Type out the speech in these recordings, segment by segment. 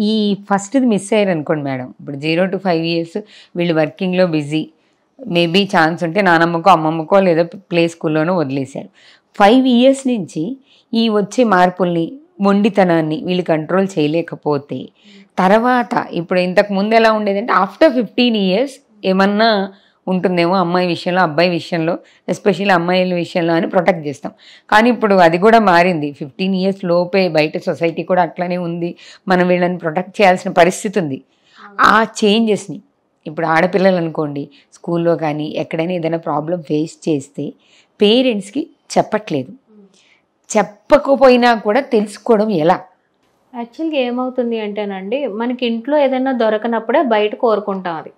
ఈ ఫస్ట్ది మిస్ అయ్యారు అనుకోండి మేడం ఇప్పుడు జీరో టు ఫైవ్ ఇయర్స్ వీళ్ళు వర్కింగ్లో బిజీ మేబీ ఛాన్స్ ఉంటే నానమ్మకో అమ్మమ్మకో లేదా ప్లే స్కూల్లోనో వదిలేశారు ఫైవ్ ఇయర్స్ నుంచి ఈ వచ్చే మార్పుల్ని మొండితనాన్ని వీళ్ళు కంట్రోల్ చేయలేకపోతే తర్వాత ఇప్పుడు ఇంతకు ముందు ఎలా ఉండేదంటే ఆఫ్టర్ ఫిఫ్టీన్ ఇయర్స్ ఏమన్నా ఉంటుందేమో అమ్మాయి విషయంలో అబ్బాయి విషయంలో ఎస్పెషల్లీ అమ్మాయిల విషయంలో అని ప్రొటెక్ట్ చేస్తాం కానీ ఇప్పుడు అది కూడా మారింది ఫిఫ్టీన్ ఇయర్స్ లోపే బయట సొసైటీ కూడా అట్లానే ఉంది మనం వీళ్ళని ప్రొటెక్ట్ చేయాల్సిన పరిస్థితి ఉంది ఆ చేంజెస్ని ఇప్పుడు ఆడపిల్లలు అనుకోండి స్కూల్లో కానీ ఎక్కడైనా ఏదైనా ప్రాబ్లం ఫేస్ చేస్తే పేరెంట్స్కి చెప్పట్లేదు చెప్పకపోయినా కూడా తెలుసుకోవడం ఎలా యాక్చువల్గా ఏమవుతుంది అంటేనండి మనకి ఇంట్లో ఏదైనా దొరకనప్పుడే బయట కోరుకుంటాం అది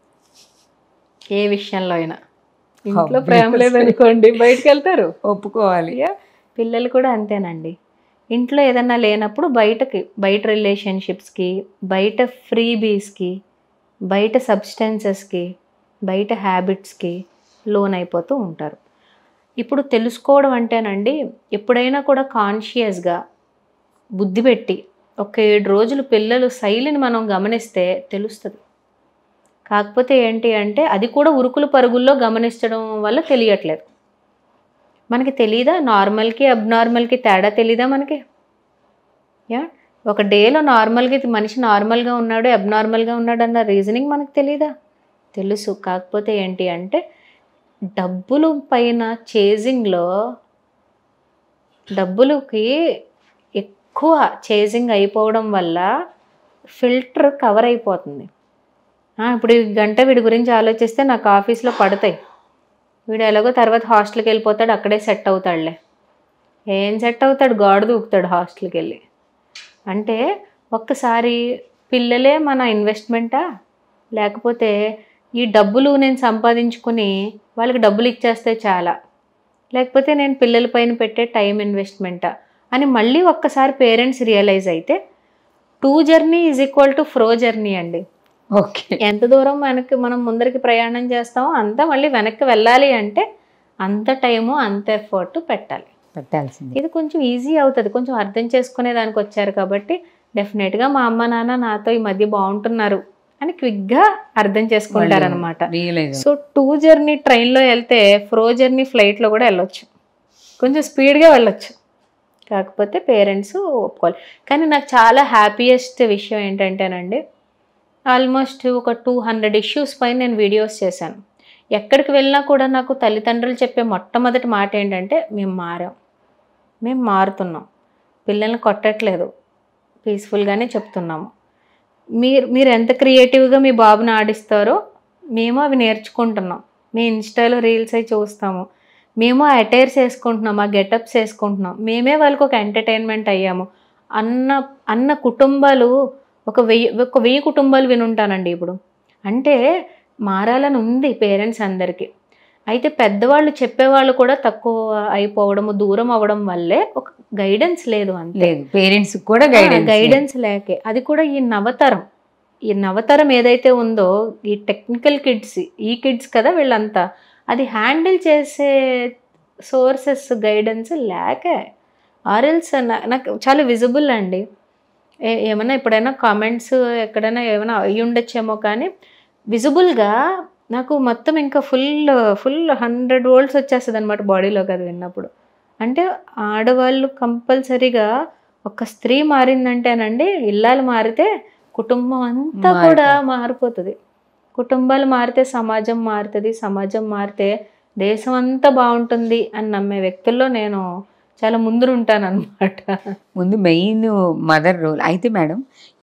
ఏ విషయంలో అయినా ఇంట్లో ప్రేమ Obviously. లేదనుకోండి బయటకు వెళ్తారు ఒప్పుకోవాలి పిల్లలు కూడా అంతేనండి ఇంట్లో ఏదన్నా లేనప్పుడు బయటకి బయట రిలేషన్షిప్స్కి బయట ఫ్రీబీస్కి బయట సబ్స్టెన్సెస్కి బయట హ్యాబిట్స్కి లోన్ అయిపోతూ ఉంటారు ఇప్పుడు తెలుసుకోవడం అంటేనండి ఎప్పుడైనా కూడా కాన్షియస్గా బుద్ధి పెట్టి ఒక ఏడు రోజులు పిల్లలు శైలిని మనం గమనిస్తే తెలుస్తుంది కాకపోతే ఏంటి అంటే అది కూడా ఉరుకులు పరుగుల్లో గమనించడం వల్ల తెలియట్లేదు మనకి తెలీదా నార్మల్కి అబ్నార్మల్కి తేడా తెలీదా మనకి యా ఒక డేలో నార్మల్గా మనిషి నార్మల్గా ఉన్నాడు అబ్నార్మల్గా ఉన్నాడు అన్న రీజనింగ్ మనకు తెలీదా తెలుసు కాకపోతే ఏంటి అంటే డబ్బులు పైన చేజింగ్లో డబ్బులకి ఎక్కువ చేజింగ్ అయిపోవడం వల్ల ఫిల్టర్ కవర్ అయిపోతుంది ఆ, ఇప్పుడు ఈ గంట వీడి గురించి ఆలోచిస్తే నాకు ఆఫీస్లో పడతాయి వీడు ఎలాగో తర్వాత హాస్టల్కి వెళ్ళిపోతాడు అక్కడే సెట్ అవుతాడులే ఏం సెట్ అవుతాడు గాడు దూకుతాడు హాస్టల్కి వెళ్ళి అంటే ఒక్కసారి పిల్లలే మన ఇన్వెస్ట్మెంటా లేకపోతే ఈ డబ్బులు నేను సంపాదించుకుని వాళ్ళకి డబ్బులు ఇచ్చేస్తే చాలా లేకపోతే నేను పిల్లల పైన పెట్టే టైం ఇన్వెస్ట్మెంటా అని మళ్ళీ ఒక్కసారి పేరెంట్స్ రియలైజ్ అయితే to journey is equal to fro journey అండి ఓకే ఎంత దూరం వెనక్కి మనం ముందరికి ప్రయాణం చేస్తామో అంత మళ్ళీ వెనక్కి వెళ్ళాలి అంటే అంత టైము అంత ఎఫర్ట్ పెట్టాలి పెట్టాల్సింది ఇది కొంచెం ఈజీ అవుతుంది కొంచెం అర్థం చేసుకునే దానికి వచ్చారు కాబట్టి డెఫినెట్గా మా అమ్మ నాన్న నాతో ఈ మధ్య బాగుంటున్నారు అని క్విక్గా అర్థం చేసుకుంటారనమాట రియలైజ్ సో టూ జర్నీ ట్రైన్లో వెళ్తే ఫ్రో జర్నీ ఫ్లైట్లో కూడా వెళ్ళొచ్చు కొంచెం స్పీడ్గా వెళ్ళొచ్చు కాకపోతే పేరెంట్స్ ఒప్పుకోవాలి కానీ నాకు చాలా హ్యాపీయెస్ట్ విషయం ఏంటంటేనండి ఆల్మోస్ట్ ఒక టూ హండ్రెడ్ ఇష్యూస్ పైన నేను వీడియోస్ చేశాను ఎక్కడికి వెళ్ళినా కూడా నాకు తల్లిదండ్రులు చెప్పే మొట్టమొదటి మాట ఏంటంటే మేము మారాం మేము మారుతున్నాం పిల్లల్ని కొట్టట్లేదు పీస్ఫుల్గానే చెప్తున్నాము మీరు మీరు ఎంత క్రియేటివ్గా మీ బాబుని ఆడిస్తారో మేము అవి నేర్చుకుంటున్నాం మీ ఇన్స్టాలో రీల్స్ అవి చూస్తాము మేము ఆ అటైర్స్ వేసుకుంటున్నాం ఆ గెటప్స్ వేసుకుంటున్నాం మేమే వాళ్ళకి ఒక ఎంటర్టైన్మెంట్ అయ్యాము అన్న అన్న కుటుంబాలు ఒక వెయ్యి ఒక వెయ్యి కుటుంబాలు వినుంటానండి ఇప్పుడు అంటే మారాలని ఉంది పేరెంట్స్ అందరికీ అయితే పెద్దవాళ్ళు చెప్పేవాళ్ళు కూడా తక్కువ అయిపోవడము దూరం అవ్వడం వల్లే ఒక గైడెన్స్ లేదు అంతే లేదు పేరెంట్స్ కూడా గైడెన్స్ గైడెన్స్ లేకే అది కూడా ఈ నవతరం ఈ నవతరం ఏదైతే ఉందో ఈ టెక్నికల్ కిడ్స్ ఈ కిడ్స్ కదా వీళ్ళంతా అది హ్యాండిల్ చేసే సోర్సెస్ గైడెన్స్ లేకే ఆర్ఎల్స్ నాకు చాలా విజిబుల్ అండి ఏ ఏమైనా ఎప్పుడైనా కామెంట్స్ ఎక్కడైనా ఏమైనా అయ్యి ఉండొచ్చేమో కానీ విజిబుల్గా నాకు మొత్తం ఇంకా ఫుల్ ఫుల్ హండ్రెడ్ వోల్ట్స్ వచ్చేస్తుంది అనమాట బాడీలోకి అది విన్నప్పుడు అంటే ఆడవాళ్ళు కంపల్సరీగా ఒక స్త్రీ మారిందంటేనండి ఇల్లాలు మారితే కుటుంబం అంతా కూడా మారిపోతుంది కుటుంబాలు మారితే సమాజం మారుతుంది సమాజం మారితే దేశం అంతా బాగుంటుంది అని నమ్మే వ్యక్తుల్లో నేను చాలా ముందుంటాను అనమాట ముందు మెయిన్ మదర్ రోల్ అయితే మేడం